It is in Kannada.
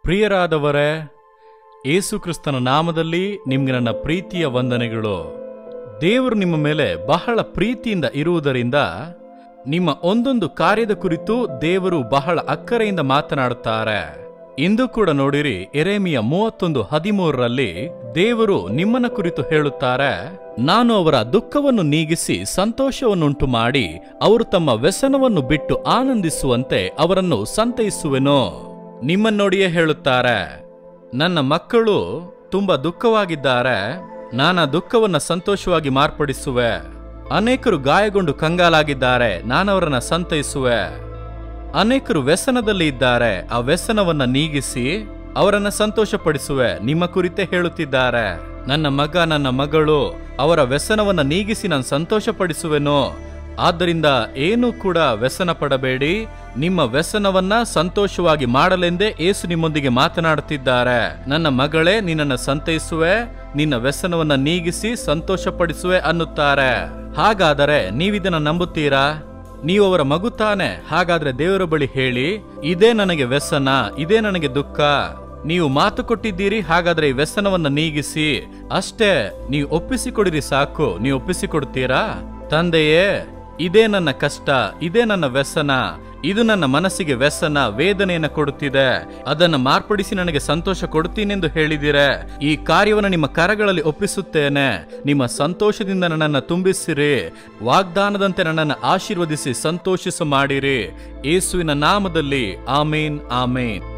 ಪ್ರಿಯರಾದವರೇ ಏಸು ಕ್ರಿಸ್ತನ ನಾಮದಲ್ಲಿ ನಿಮ್ಗೆ ನನ್ನ ಪ್ರೀತಿಯ ವಂದನೆಗಳು ದೇವರು ನಿಮ್ಮ ಮೇಲೆ ಬಹಳ ಪ್ರೀತಿಯಿಂದ ಇರುವುದರಿಂದ ನಿಮ್ಮ ಒಂದೊಂದು ಕಾರ್ಯದ ಕುರಿತು ದೇವರು ಬಹಳ ಅಕ್ಕರೆಯಿಂದ ಮಾತನಾಡುತ್ತಾರೆ ಇಂದು ಕೂಡ ನೋಡಿರಿ ಎರೇಮಿಯ ಮೂವತ್ತೊಂದು ಹದಿಮೂರರಲ್ಲಿ ದೇವರು ನಿಮ್ಮನ್ನ ಕುರಿತು ಹೇಳುತ್ತಾರೆ ನಾನು ಅವರ ದುಃಖವನ್ನು ನೀಗಿಸಿ ಸಂತೋಷವನ್ನುಂಟು ಮಾಡಿ ಅವರು ತಮ್ಮ ವ್ಯಸನವನ್ನು ಬಿಟ್ಟು ಆನಂದಿಸುವಂತೆ ಅವರನ್ನು ಸಂತೈಸುವೆನು ನಿಮ್ಮನ್ನೋಡಿಯೇ ಹೇಳುತ್ತಾರೆ ನನ್ನ ಮಕ್ಕಳು ತುಂಬಾ ದುಃಖವಾಗಿದ್ದಾರೆ ನಾನ ದುಃಖವನ್ನ ಸಂತೋಷವಾಗಿ ಮಾರ್ಪಡಿಸುವೆ ಅನೇಕರು ಗಾಯಗೊಂಡು ಕಂಗಾಲಾಗಿದ್ದಾರೆ ನಾನವರನ್ನ ಸಂತೈಸುವೆ ಅನೇಕರು ವ್ಯಸನದಲ್ಲಿ ಇದ್ದಾರೆ ಆ ವ್ಯಸನವನ್ನ ನೀಗಿಸಿ ಅವರನ್ನ ಸಂತೋಷಪಡಿಸುವೆ ನಿಮ್ಮ ಕುರಿತೇ ಹೇಳುತ್ತಿದ್ದಾರೆ ನನ್ನ ಮಗ ನನ್ನ ಮಗಳು ಅವರ ವ್ಯಸನವನ್ನ ನೀಗಿಸಿ ನಾನು ಸಂತೋಷಪಡಿಸುವೆನು ಆದ್ದರಿಂದ ಏನೂ ಕೂಡ ವ್ಯಸನ ಪಡಬೇಡಿ ನಿಮ್ಮ ವ್ಯಸನವನ್ನ ಸಂತೋಷವಾಗಿ ಮಾಡಲೆಂದೇ ಏಸು ನಿಮ್ಮೊಂದಿಗೆ ಮಾತನಾಡುತ್ತಿದ್ದಾರೆ ನನ್ನ ಮಗಳೇ ನಿನ್ನನ್ನು ಸಂತೈಸುವೆ ನಿನ್ನ ವ್ಯಸನವನ್ನ ನೀಗಿಸಿ ಸಂತೋಷಪಡಿಸುವೆ ಅನ್ನುತ್ತಾರೆ ಹಾಗಾದರೆ ನೀವಿದನ್ನ ನಂಬುತ್ತೀರಾ ನೀವು ಅವರ ಮಗು ತಾನೆ ಹಾಗಾದ್ರೆ ದೇವರ ಬಳಿ ಹೇಳಿ ಇದೇ ನನಗೆ ವ್ಯಸನ ಇದೇ ನನಗೆ ದುಃಖ ನೀವು ಮಾತು ಕೊಟ್ಟಿದ್ದೀರಿ ಹಾಗಾದ್ರೆ ಈ ವ್ಯಸನವನ್ನ ನೀಗಿಸಿ ಅಷ್ಟೇ ನೀವು ಒಪ್ಪಿಸಿಕೊಡಿರಿ ಸಾಕು ನೀವು ಒಪ್ಪಿಸಿಕೊಡ್ತೀರಾ ತಂದೆಯೇ ಇದೇ ನನ್ನ ಕಷ್ಟ ಇದೇ ನನ್ನ ವ್ಯಸನ ಇದು ನನ್ನ ಮನಸ್ಸಿಗೆ ವ್ಯಸನ ವೇದನೆಯನ್ನು ಕೊಡುತ್ತಿದೆ ಅದನ್ನು ಮಾರ್ಪಡಿಸಿ ನನಗೆ ಸಂತೋಷ ಕೊಡುತ್ತೀನೆಂದು ಹೇಳಿದಿರೆ ಈ ಕಾರ್ಯವನ್ನು ನಿಮ್ಮ ಕರಗಳಲ್ಲಿ ಒಪ್ಪಿಸುತ್ತೇನೆ ನಿಮ್ಮ ಸಂತೋಷದಿಂದ ನನ್ನನ್ನು ತುಂಬಿಸಿರಿ ವಾಗ್ದಾನದಂತೆ ನನ್ನನ್ನು ಆಶೀರ್ವದಿಸಿ ಸಂತೋಷಿಸ ಮಾಡಿರಿ ಯೇಸುವಿನ ನಾಮದಲ್ಲಿ ಆಮೇನ್ ಆಮೇನ್